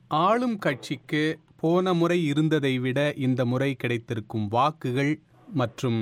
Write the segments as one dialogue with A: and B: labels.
A: ஆளும் கட்சிக்கு போன முறை இருந்ததை விட இந்த முறை கிடைத்திருக்கும் வாக்குகள் மற்றும்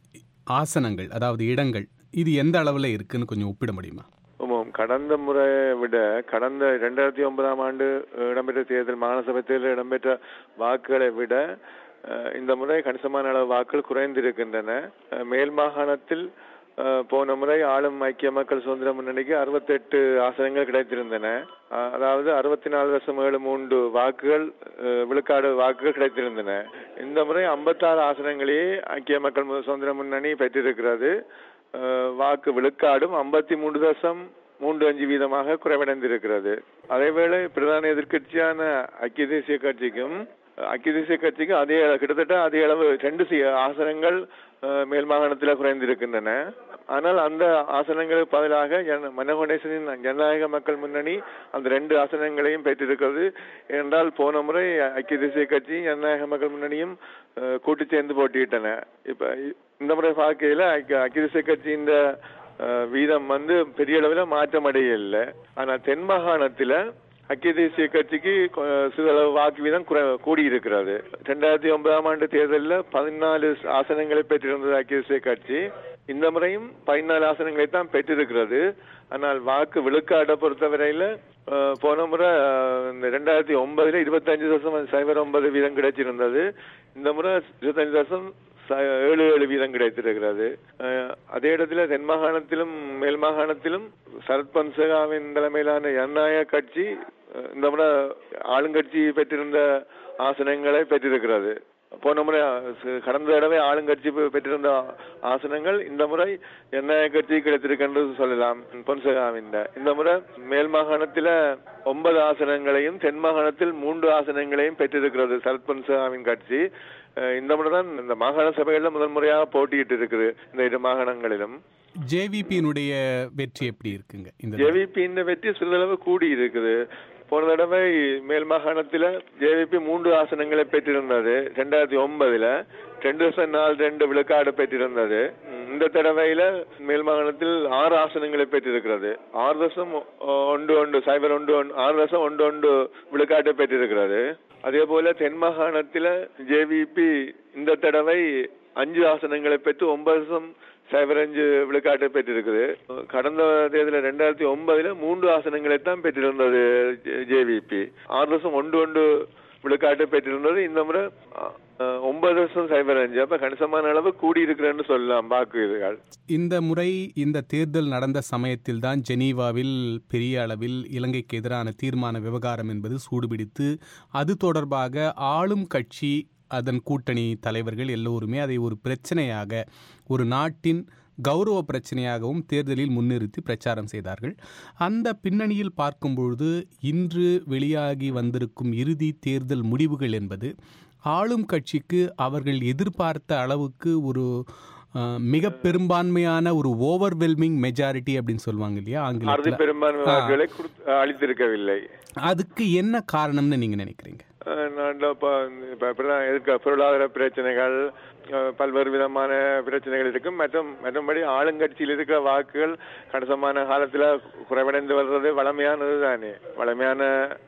A: ஆசனங்கள் அதாவது இடங்கள் இது எந்த அளவில் இருக்குன்னு கொஞ்சம் ஒப்பிட முடியுமா
B: ஆமாம் கடந்த முறையை விட கடந்த இரண்டாயிரத்தி ஒன்பதாம் ஆண்டு இடம்பெற்ற தேர்தல் மாகாணசபை தேர்தலில் இடம்பெற்ற வாக்குகளை விட அஹ், இந்த முறை கணிசமான அளவு வாக்குகள் குறைந்திருக்கின்றன அஹ், மேல் மாகாணத்தில் அஹ், போன முறை ஆளும் ஐக்கிய மக்கள் சுதந்திர முன்னணிக்கு அறுபத்தெட்டு ஆசனங்கள் கிடைத்திருந்தன அஹ், அதாவது அறுபத்தி நாலு தசம் ஏழு மூன்று வாக்குகள் அஹ், விழுக்காடு வாக்குகள் கிடைத்திருந்தன இந்த முறை ஐம்பத்தாறு ஆசனங்களையே ஐக்கிய மக்கள் மு- சுதந்திர முன்னணி பெற்றிருக்கிறது அஹ், வாக்கு விழுக்காடும் ஐம்பத்தி மூன்று தசம் மூன்று அஞ்சு வீதமாக குறைவடைந்திருக்கிறது அதேவேளை பிரதான எதிர்க்கட்சியான ஐக்கிய தேசிய கட்சிக்கும் அஹ், ஐக்கிய தேசிய கட்சிக்கும் அதே அளவு- கிட்டத்தட்ட அதே அளவு ரெண்டு சி- ஆசனங்கள் அஹ், மேல் மாகாணத்தில் குறைந்திருக்கின்றன ஆனால் அந்த ஆசனங்களுக்கு பதிலாக ஜன- மனோகணேசனின் ஜனநாயக மக்கள் முன்னணி அந்த ரெண்டு ஆசனங்களையும் பெற்றிருக்கிறது என்றால் போன முறை ஐக்கிய தேசிய கட்சி ஜனநாயக மக்கள் முன்னணியும் அஹ், கூட்டு சேர்ந்து போட்டியிட்டன இப்ப இ- இந்த முறை பார்க்கையில ஐக்கிய ஐக்கிய தேசிய கட்சியின் அஹ், வீதம் வந்து பெரிய அளவில் மாற்றம் அடையல ஆனா தென் மாகாணத்துல ஐக்கிய தேசிய கட்சிக்கு கொ- சிறிதளவு வாக்கு வீதம் குறை கூடி இருக்கிறது ரெண்டாயிரத்தி ஒன்பதாம் ஆண்டு தேர்தலில் பதினாலு ஆசனங்களை பெற்றிருந்தது ஐக்கிய தேசிய கட்சி இந்த முறையும் பதினாலு ஆசனங்களை தான் பெற்றிருக்கிறது ஆனால் வாக்கு விழுக்காட்டை பொறுத்தவரையில அஹ், போன முறை அஹ், இந்த ரெண்டாயிரத்தி ஒன்பதுல இருபத்தஞ்சு தசம் சைபர் ஒன்பது வீதம் கிடைச்சிருந்தது இந்த முறை இருபத்தஞ்சு தசம் ச- ஏழு ஏழு வீதம் கிடைத்திருக்கிறது அஹ், அதே இடத்துல தென் மாகாணத்திலும் மேல் மாகாணத்திலும் சரத் பன்சகாவின் தலைமையிலான ஜனநாயக கட்சி அஹ், இந்த முறை ஆளுங்கட்சி பெற்றிருந்த ஆசனங்களை பெற்றிருக்கிறது போன முறை அஹ், ச- கடந்த தடவை ஆளுங்கட்சி பெ- பெற்றிருந்த ஆசனங்கள் இந்த முறை ஜனநாயக கட்சி கிடைத்திருக்கின்றது சொல்லலாம் பொன்சகாவின் இந்த முறை மேல் மாகாணத்தில ஒன்பது ஆசனங்களையும் தென் மாகாணத்தில் மூன்று ஆசனங்களையும் பெற்றிருக்கிறது சரத் பொன்சகாவின் கட்சி அஹ் இந்த முறை தான் இந்த மாகாண சபைகள்ல முதல் முறையாக போட்டியிட்டு இருக்குது இந்த இரு மாகாணங்களிலும்
A: ஜேவிபியினுடைய வெற்றி எப்படி இருக்குங்க இந்த
B: ஜேவிபி இந்த வெற்றி சிறிதளவு கூடி இருக்குது போன தடவை மேல் மாகாணத்துல ஜேவிபி மூன்று ஆசனங்களை பெற்றிருந்தது ரெண்டாயிரத்தி ஒன்பதுல ரெண்டு வருஷம் நாள் ரெண்டு விழுக்காடு பெற்றிருந்தது உம், இந்த தடவையில மேல் மாகாணத்தில் ஆறு ஆசனங்களை பெற்றிருக்கிறது ஆறு வருஷம் ஒன்று ஒன்று சைபர் ஒன்று ஒன்று ஆறு வருஷம் ஒன்று ஒன்று விழுக்காட்டை பெற்றிருக்கிறது அதே போல தென் மாகாணத்துல ஜேவிபி இந்த தடவை அஞ்சு ஆசனங்களை பெற்று ஒன்பது வருஷம் சைபர் அஞ்சு விழுக்காட்டை பெற்றிருக்குது கடந்த தேர்தலில் ரெண்டாயிரத்தி ஒன்பதுல மூன்று ஆசனங்களை தான் பெற்றிருந்தது ஜேவிபி ஆறு வருஷம் ஒன்று ஒன்று விழுக்காட்டை பெற்றிருந்தது இந்த முறை அஹ், ஒன்பது வருஷம் சைபர் அஞ்சு அப்ப கணிசமான அளவு கூடி இருக்கிறேன்னு சொல்லலாம் வாக்கு இதுகள்
A: இந்த முறை இந்த தேர்தல் நடந்த சமயத்தில் தான் ஜெனீவாவில் பெரிய அளவில் இலங்கைக்கு எதிரான தீர்மான விவகாரம் என்பது சூடுபிடித்து அது தொடர்பாக ஆளும் கட்சி அதன் கூட்டணி தலைவர்கள் எல்லோருமே அதை ஒரு பிரச்சனையாக ஒரு நாட்டின் கௌரவ பிரச்சனையாகவும் தேர்தலில் முன்னிறுத்தி பிரச்சாரம் செய்தார்கள் அந்த பின்னணியில் பார்க்கும்பொழுது இன்று வெளியாகி வந்திருக்கும் இறுதி தேர்தல் முடிவுகள் என்பது ஆளும் கட்சிக்கு அவர்கள் எதிர்பார்த்த அளவுக்கு ஒரு அஹ், மிக பெரும்பான்மையான ஒரு ஓவர்வெல்மிங் மெஜாரிட்டி அப்படின்னு சொல்லுவாங்க இல்லையா
B: அறுதி
A: ஆங்கிலத்தில்
B: பெரும்பான்மை வாக்குகளை கொடுத்து- அளித்திருக்கவில்லை
A: அதுக்கு என்ன காரணம்னு நீங்க நினைக்கிறீங்க
B: அஹ் நாட்டில் இப்போ இப்போ இப்படிதான் எதிர்க்க பொருளாதார பிரச்சனைகள் அஹ் பல்வேறு விதமான பிரச்சனைகள் இருக்கும் மற்றும் மற்றபடி ஆளுங்கட்சியில் இருக்கிற வாக்குகள் கணிசமான காலத்தில் குறைவடைந்து வர்றது வளமையானது தானே வளமையான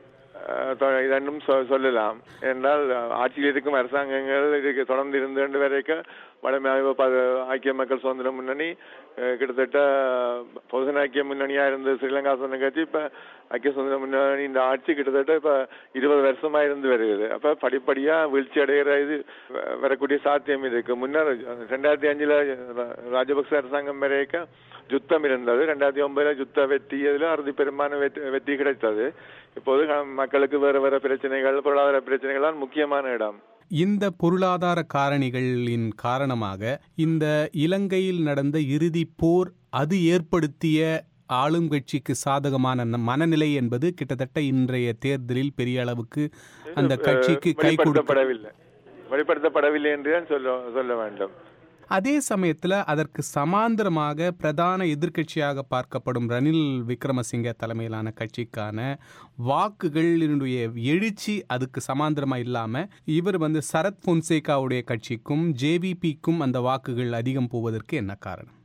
B: அஹ், தொ- இதென்னும் சொ- சொல்லலாம் என்றால் அஹ், ஆட்சியில் இருக்கும் அரசாங்கங்கள் இதுக்கு தொடர்ந்து இருந்து வரைக்கும் வளமையாக இப்ப ப- ஐக்கிய மக்கள் சுதந்திர முன்னணி அஹ், கிட்டத்தட்ட பொதுஜன ஐக்கிய முன்னணியா இருந்த ஸ்ரீலங்கா சுதந்திர கட்சி இப்ப ஐக்கிய சுதந்திர முன்னணி இந்த ஆட்சி கிட்டத்தட்ட இப்ப இருபது வருஷமா இருந்து வருகிறது அப்ப படிப்படியா வீழ்ச்சி அடைகிற இது வ- வரக்கூடிய சாத்தியம் இருக்கு முன்னர் ரெண்டாயிரத்தி அஞ்சுல ரா- ராஜபக்ச அரசாங்கம் வரைக்கும் யுத்தம் இருந்தது ரெண்டாயிரத்தி ஒன்பதுல யுத்த வெற்றி இதுல அறுதி பெரும்பான்மை வெற்றி வெற்றி கிடைத்தது இப்போது க- மக்களுக்கு வேற வேற பிரச்சனைகள் பொருளாதார பிரச்சனைகள் தான் முக்கியமான இடம்
A: இந்த பொருளாதார காரணிகளின் காரணமாக இந்த இலங்கையில் நடந்த இறுதி போர் அது ஏற்படுத்திய ஆளும் கட்சிக்கு சாதகமான ந- மனநிலை என்பது கிட்டத்தட்ட இன்றைய தேர்தலில் பெரிய அளவுக்கு அந்த கட்சிக்கு கை கொடுக்க
B: வெளிப்படுத்தப்படவில்லை வெளிப்படுத்தப்படவில்லை என்று தான் சொல்ல சொல்ல வேண்டும்
A: அதே சமயத்தில் அதற்கு சமாந்தரமாக பிரதான எதிர்க்கட்சியாக பார்க்கப்படும் ரணில் விக்ரமசிங்க தலைமையிலான கட்சிக்கான வாக்குகளினுடைய எழுச்சி அதுக்கு சமாந்தரமாக இல்லாமல் இவர் வந்து சரத் பொன்சேகாவுடைய கட்சிக்கும் ஜேவிபிக்கும் அந்த வாக்குகள் அதிகம் போவதற்கு என்ன காரணம்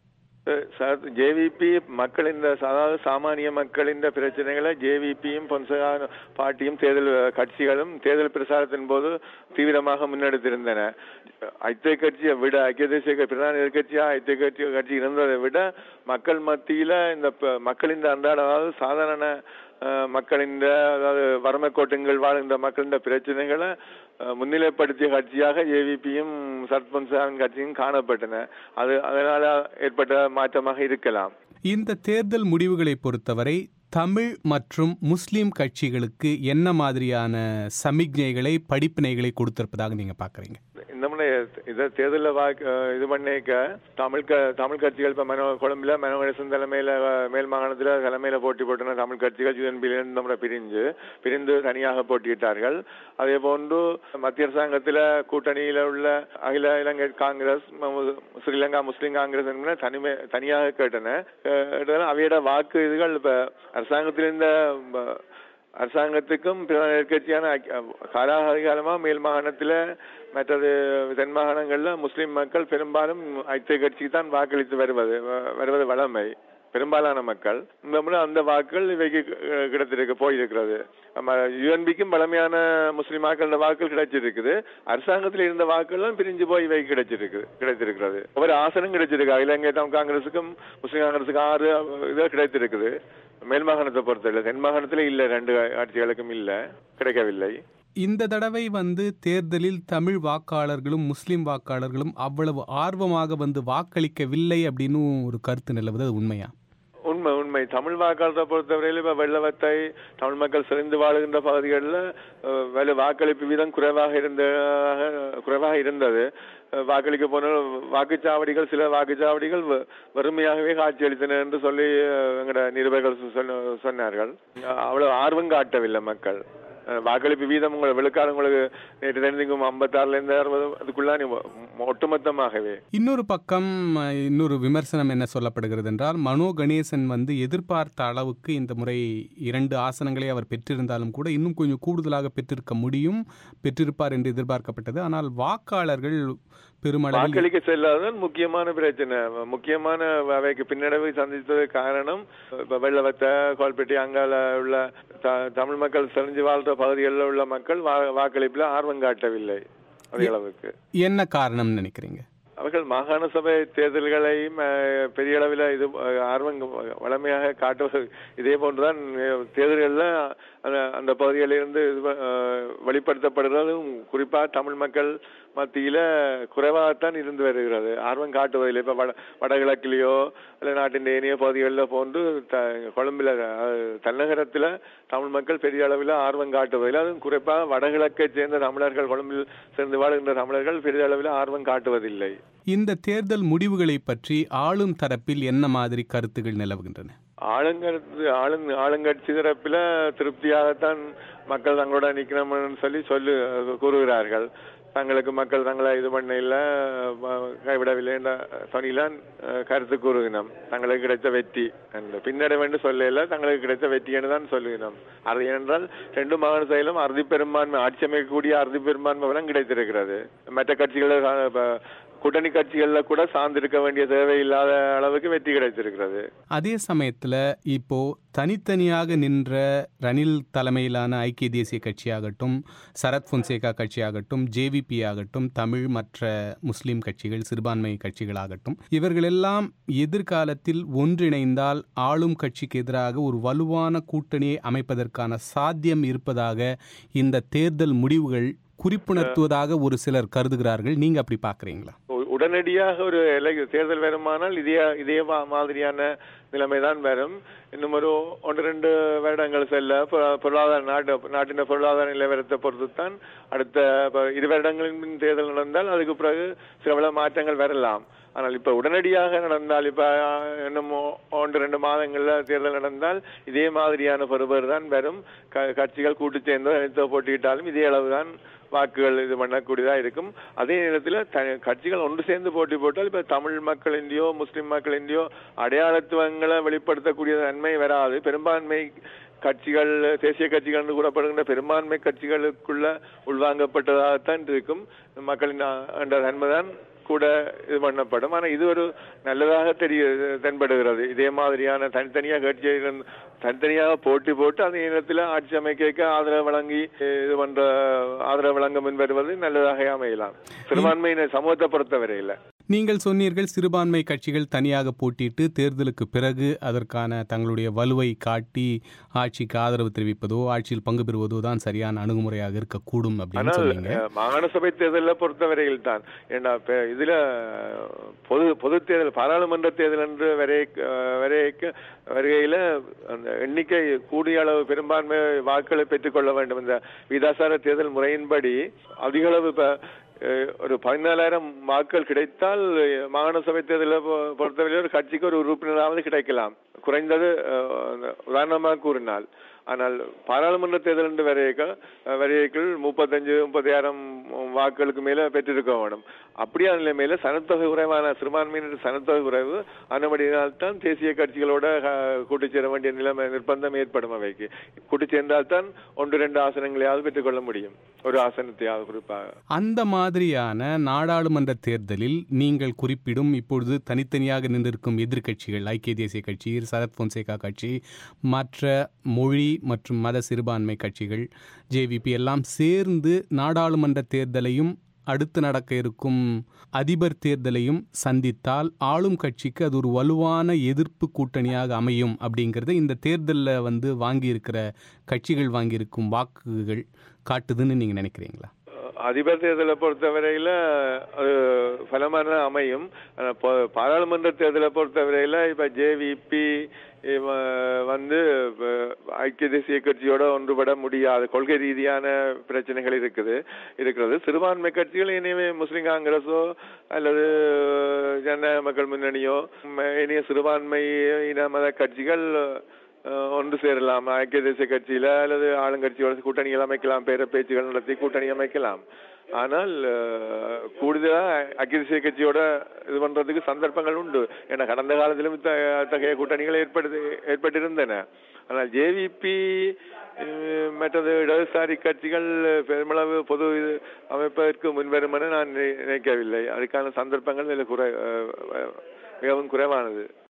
B: ஜேவிபி மக்களின் அதாவது சாமானிய மக்களின் பிரச்சனைகளை ஜேவிபியும் பொன்சகா பாட்டியும் தேர்தல் கட்சிகளும் தேர்தல் பிரசாரத்தின் போது தீவிரமாக முன்னெடுத்திருந்தன ஐக்கிய கட்சியை விட ஐக்கிய தேசிய பிரதான எதிர்கட்சியா ஐக்கிய கட்சி கட்சி இருந்ததை விட மக்கள் மத்தியில இந்த மக்களின் அன்றாட அதாவது சாதாரண மக்களின் அதாவது வறுமை கோட்டுங்கள் வாழ்கின்ற மக்களின் பிரச்சனைகளை முன்னிலைப்படுத்திய கட்சியாக ஏவிபியும் சர்பஞ்சாவின் கட்சியும் காணப்பட்டன அது அதனால ஏற்பட்ட மாற்றமாக இருக்கலாம்
A: இந்த தேர்தல் முடிவுகளை பொறுத்தவரை தமிழ் மற்றும் முஸ்லிம் கட்சிகளுக்கு என்ன மாதிரியான சமிக்ஞைகளை படிப்பினைகளை கொடுத்திருப்பதாக நீங்க பாக்குறீங்க
B: இந்த முறை இதை தேர்தலில் வாக்கு இது பண்ணிக்க தமிழ் க தமிழ் கட்சிகள் இப்போ மனோ கொழும்புல மனோகரசன் தலைமையில் மேல் மாகாணத்தில் தலைமையில் போட்டி போட்டன தமிழ் கட்சிகள் யூஎன்பியிலிருந்து நம்மளை பிரிஞ்சு பிரிந்து தனியாக போட்டியிட்டார்கள் அதே போன்று மத்திய அரசாங்கத்தில் கூட்டணியில் உள்ள அகில இலங்கை காங்கிரஸ் ஸ்ரீலங்கா முஸ்லீம் காங்கிரஸ் என்பன தனிமை தனியாக கேட்டன அவையோட வாக்கு இதுகள் இப்போ அரசாங்கத்தில் இருந்த அரசாங்கத்துக்கும் எதிர்கட்சியான காலாகாலமா மேல் மாகாணத்தில் மற்றது தென் மாகாணங்கள்ல முஸ்லிம் மக்கள் பெரும்பாலும் ஐக்கிய கட்சிக்கு தான் வாக்களித்து வருவது வருவது வளமை பெரும்பாலான மக்கள் இந்த முறை அந்த வாக்குகள் இவைக்கு கிடைத்திருக்கு போயிருக்கிறது நம்ம யுஎன்பிக்கும் பழமையான முஸ்லிம் வாக்கள் வாக்குகள் கிடைச்சிருக்குது அரசாங்கத்தில் இருந்த வாக்குகள் பிரிஞ்சு போய் இவை கிடைச்சிருக்கு கிடைத்திருக்கிறது ஒவ்வொரு ஆசனம் கிடைச்சிருக்கு இலங்கை காங்கிரஸுக்கும் முஸ்லிம் காங்கிரஸுக்கும் ஆறு இதாக கிடைத்திருக்குது மேல் மாகாணத்தை பொறுத்தவரை தென் மாகாணத்துல இல்ல ரெண்டு ஆட்சிகளுக்கும் இல்ல கிடைக்கவில்லை
A: இந்த தடவை வந்து தேர்தலில் தமிழ் வாக்காளர்களும் முஸ்லிம் வாக்காளர்களும் அவ்வளவு ஆர்வமாக வந்து வாக்களிக்கவில்லை அப்படின்னு ஒரு கருத்து நிலவுது அது உண்மையா
B: உண்மை உண்மை தமிழ் வாக்காளரை பொறுத்தவரையில் இப்ப வெள்ளவத்தை தமிழ் மக்கள் சிறந்து வாழுகின்ற பகுதிகளில் வேலை வாக்களிப்பு வீதம் குறைவாக இருந்த குறைவாக இருந்தது வாக்களிக்க போன வாக்குச்சாவடிகள் சில வாக்குச்சாவடிகள் வறுமையாகவே காட்சியளித்தன என்று சொல்லி எங்கட நிருபர்கள் சொன்னார்கள் அவ்வளவு ஆர்வம் காட்டவில்லை மக்கள் வாக்களிப்பு வீதம் உங்களை விழுக்காடு உங்களுக்கு நேற்று தெரிஞ்சுக்கும் ஐம்பத்தாறுல இருந்து அறுபது அதுக்குள்ள ஒட்டுமொத்தமாகவே
A: இன்னொரு பக்கம் இன்னொரு விமர்சனம் என்ன சொல்லப்படுகிறது என்றால் மனோ கணேசன் வந்து எதிர்பார்த்த அளவுக்கு இந்த முறை இரண்டு ஆசனங்களை அவர் பெற்றிருந்தாலும் கூட இன்னும் கொஞ்சம் கூடுதலாக பெற்றிருக்க முடியும் பெற்றிருப்பார் என்று எதிர்பார்க்கப்பட்டது ஆனால் வாக்காளர்கள் பெருமளவில்
B: வாக்களிக்க செல்லாததான் முக்கியமான பிரச்சனை முக்கியமான அவைக்கு பின்னடைவை சந்தித்தது காரணம் இப்ப வெள்ளவத்த கோல்பேட்டி அங்கால உள்ள தமிழ் மக்கள் செறிஞ்சு வாழ்ற பகுதிகளில் உள்ள மக்கள் வாக்களிப்புல ஆர்வம் காட்டவில்லை அதே அளவுக்கு
A: என்ன காரணம் நினைக்கிறீங்க
B: அவர்கள் மாகாண சபை தேர்தல்களை பெரிய அளவில் இது ஆர்வம் வளமையாக காட்டுவது இதே போன்றுதான் தேர்தல்களில் அந்த அந்த பகுதிகளிலிருந்து வெளிப்படுத்தப்படுறதும் குறிப்பாக தமிழ் மக்கள் மத்தியில குறைவாகத்தான் இருந்து வருகிறது ஆர்வம் காட்டுவதில்லை இப்ப வட வடகிழக்கிலேயோ இல்லை நாட்டின் ஏனைய பகுதிகளில் போன்று த கொழும்புல தலைநகரத்தில் தமிழ் மக்கள் பெரிய அளவில் ஆர்வம் காட்டுவதில்லை அதுவும் குறிப்பாக வடகிழக்கை சேர்ந்த தமிழர்கள் கொழும்பில் சேர்ந்து வாழுகின்ற தமிழர்கள் பெரிய அளவில் ஆர்வம் காட்டுவதில்லை
A: இந்த தேர்தல் முடிவுகளை பற்றி ஆளும் தரப்பில் என்ன மாதிரி கருத்துகள் நிலவுகின்றன
B: ஆளுங்கட்சி ஆளுங் ஆளுங்கட்சி தரப்பில் திருப்தியாகத்தான் மக்கள் தங்களோட நிக்கணும்னு சொல்லி சொல்லு கூறுகிறார்கள் தங்களுக்கு மக்கள் தங்களை இது பண்ண இல்ல கைவிடவில்லை என்ற சொன்னிலாம் கருத்து கூறுகினோம் தங்களுக்கு கிடைத்த வெற்றி அந்த பின்னடைவென்று சொல்லல தங்களுக்கு கிடைத்த வெற்றி என்று தான் சொல்லுகினோம் அது ஏனென்றால் ரெண்டு மாகாண செயலும் அறுதி பெரும்பான்மை ஆட்சி அமைக்கக்கூடிய அறுதி பெரும்பான்மை வளம் கிடைத்திருக்கிறது மற்ற கட்சிகளை கூட்டணி கட்சிகள்ல கூட சார்ந்திருக்க வேண்டிய தேவை இல்லாத அளவுக்கு வெற்றி கிடைத்திருக்கிறது
A: அதே சமயத்துல இப்போ தனித்தனியாக நின்ற ரணில் தலைமையிலான ஐக்கிய தேசிய கட்சியாகட்டும் சரத் பொன்சேகா கட்சியாகட்டும் ஜேவிபி ஆகட்டும் தமிழ் மற்ற முஸ்லிம் கட்சிகள் சிறுபான்மை கட்சிகளாகட்டும் இவர்களெல்லாம் எதிர்காலத்தில் ஒன்றிணைந்தால் ஆளும் கட்சிக்கு எதிராக ஒரு வலுவான கூட்டணியை அமைப்பதற்கான சாத்தியம் இருப்பதாக இந்த தேர்தல் முடிவுகள் குறிப்புணர்த்துவதாக ஒரு சிலர் கருதுகிறார்கள் நீங்க அப்படி பாக்குறீங்களா
B: உடனடியாக ஒரு தேர்தல் வருமானால் இதே இதே மாதிரியான நிலைமைதான் வரும் இன்னும் ஒரு ஒன்று ரெண்டு வருடங்கள் செல்ல பொருளாதார நாட்டு நாட்டின் பொருளாதார நிலவரத்தை பொறுத்து தான் அடுத்த இரு வருடங்களின் தேர்தல் நடந்தால் அதுக்கு பிறகு சில மாற்றங்கள் வரலாம் ஆனால் இப்ப உடனடியாக நடந்தால் இப்ப இன்னும் ஒன்று ரெண்டு மாதங்கள்ல தேர்தல் நடந்தால் இதே மாதிரியான பெறுபேறு தான் வரும் கட்சிகள் கூட்டு சேர்ந்தோ தனித்தோ போட்டியிட்டாலும் இதே அளவுதான் வாக்குகள் இது பண்ணக்கூடியதா இருக்கும் அதே நேரத்தில் கட்சிகள் ஒன்று சேர்ந்து போட்டி போட்டால் இப்ப தமிழ் மக்களின்டையோ முஸ்லிம் மக்களின்டையோ அடையாளத்துவங்களை வெளிப்படுத்தக்கூடிய நன்மை வராது பெரும்பான்மை கட்சிகள் தேசிய கட்சிகள் என்று கூறப்படுகின்ற பெரும்பான்மை கட்சிகளுக்குள்ள உள்வாங்கப்பட்டதாகத்தான் இருக்கும் மக்களின் என்ற நன்மைதான் கூட இது பண்ணப்படும் ஆனா இது ஒரு நல்லதாக தெரிய தென்படுகிறது இதே மாதிரியான தனித்தனியாக கட்சிகள் தனித்தனியாக போட்டி போட்டு அதே நேரத்தில் ஆட்சி அமைக்க ஆதரவு வழங்கி இது பண்ற ஆதரவு வழங்க முன் வருவது நல்லதாக அமையலாம் சிறுபான்மையினர் சமூகத்தை பொறுத்தவரையில்
A: நீங்கள் சொன்னீர்கள் சிறுபான்மை கட்சிகள் தனியாக போட்டியிட்டு தேர்தலுக்கு பிறகு அதற்கான தங்களுடைய வலுவை காட்டி ஆட்சிக்கு ஆதரவு தெரிவிப்பதோ ஆட்சியில் பங்கு பெறுவதோ தான் சரியான அணுகுமுறையாக இருக்கக்கூடும் அப்படின்னு
B: ஆனால்
A: சொன்னீங்க
B: அஹ், மாகாண சபை தேர்தலில் பொறுத்தவரையில் தான் ஏன்னா இப்ப இதுல பொது பொது தேர்தல் பாராளுமன்ற தேர்தல் என்று வரை வரைக்க வருகையில அந்த எண்ணிக்கை கூடிய அளவு பெரும்பான்மை வாக்குகளை பெற்றுக்கொள்ள வேண்டும் இந்த விதாசார தேர்தல் முறையின்படி அதிக அளவு இப்ப அஹ், ஒரு பதினாலாயிரம் வாக்குகள் கிடைத்தால் அஹ், மாகாண சபை தேர்தலை பொ- பொறுத்தவரை ஒரு கட்சிக்கு ஒரு உறுப்பினராவது கிடைக்கலாம் குறைந்தது அஹ், உதாரணமாக கூறினால் ஆனால் பாராளுமன்ற தேர்தல் என்று வரையக்க வரையக்கள் முப்பத்தஞ்சு முப்பத்தாயிரம் வாக்குகளுக்கு மேல பெற்றிருக்க வேணும் அப்படியான நிலைமையில சனத்தொகை குறைவான சிறுபான்மையினர் சனத்தொகை குறைவு அனுமதியினால் தான் தேசிய கட்சிகளோட அஹ், கூட்டிச் சேர வேண்டிய நிலைமை நிர்பந்தம் ஏற்படும் அவைக்கு கூட்டிச் சேர்ந்தால் தான் ஒன்று ரெண்டு ஆசனங்களையாவது பெற்றுக்கொள்ள முடியும் ஒரு ஆசனத்தையாவது குறிப்பாக
A: அந்த மாதிரியான நாடாளுமன்ற தேர்தலில் நீங்கள் குறிப்பிடும் இப்பொழுது தனித்தனியாக நின்றிருக்கும் எதிர்க்கட்சிகள் ஐக்கிய தேசிய கட்சி சரத் பொன்சேகா கட்சி மற்ற மொழி மற்றும் மத சிறுபான்மை கட்சிகள் ஜேவிபி எல்லாம் சேர்ந்து நாடாளுமன்ற தேர்தலையும் அடுத்து நடக்க இருக்கும் அதிபர் தேர்தலையும் சந்தித்தால் ஆளும் கட்சிக்கு அது ஒரு வலுவான எதிர்ப்பு கூட்டணியாக அமையும் அப்படிங்கிறத இந்த தேர்தலில் வந்து வாங்கியிருக்கிற கட்சிகள் வாங்கியிருக்கும் வாக்குகள் காட்டுதுன்னு நீங்கள் நினைக்கிறீங்களா
B: அதிபர் தேர்தலை பொறுத்தவரையில அது பலமான அமையும் ஆனா, பா- பாராளுமன்ற தேர்தலை பொறுத்தவரையில இப்ப ஜேவிபி வந்து இப்ப ஐக்கிய தேசிய கட்சியோட ஒன்றுபட முடியாது கொள்கை ரீதியான பிரச்சனைகள் இருக்குது இருக்கிறது சிறுபான்மை கட்சிகள் இனிமே முஸ்லிம் காங்கிரஸோ அல்லது ஜனநாயக மக்கள் முன்னணியோ ம- இனிய சிறுபான்மை இன மத கட்சிகள் அஹ், ஒன்று சேரலாம் ஐக்கிய தேசிய கட்சியில அல்லது ஆளுங்கட்சியோட கூட்டணிகள் அமைக்கலாம் பேர பேச்சுகள் நடத்தி கூட்டணி அமைக்கலாம் ஆனால் அஹ், கூடுதலா ஐக்கிய தேசிய கட்சியோட இது பண்றதுக்கு சந்தர்ப்பங்கள் உண்டு ஏன்னா கடந்த காலத்திலும் இத்த- அத்தகைய கூட்டணிகள் ஏற்படுத்தி ஏற்பட்டிருந்தன ஆனால் ஜேவிபி மற்றது இடதுசாரி கட்சிகள் பெருமளவு பொது இது அமைப்பதற்கு முன்வரும் என நான் நினை- நினைக்கவில்லை அதுக்கான சந்தர்ப்பங்கள் இதில் குறை அஹ், மிகவும் குறைவானது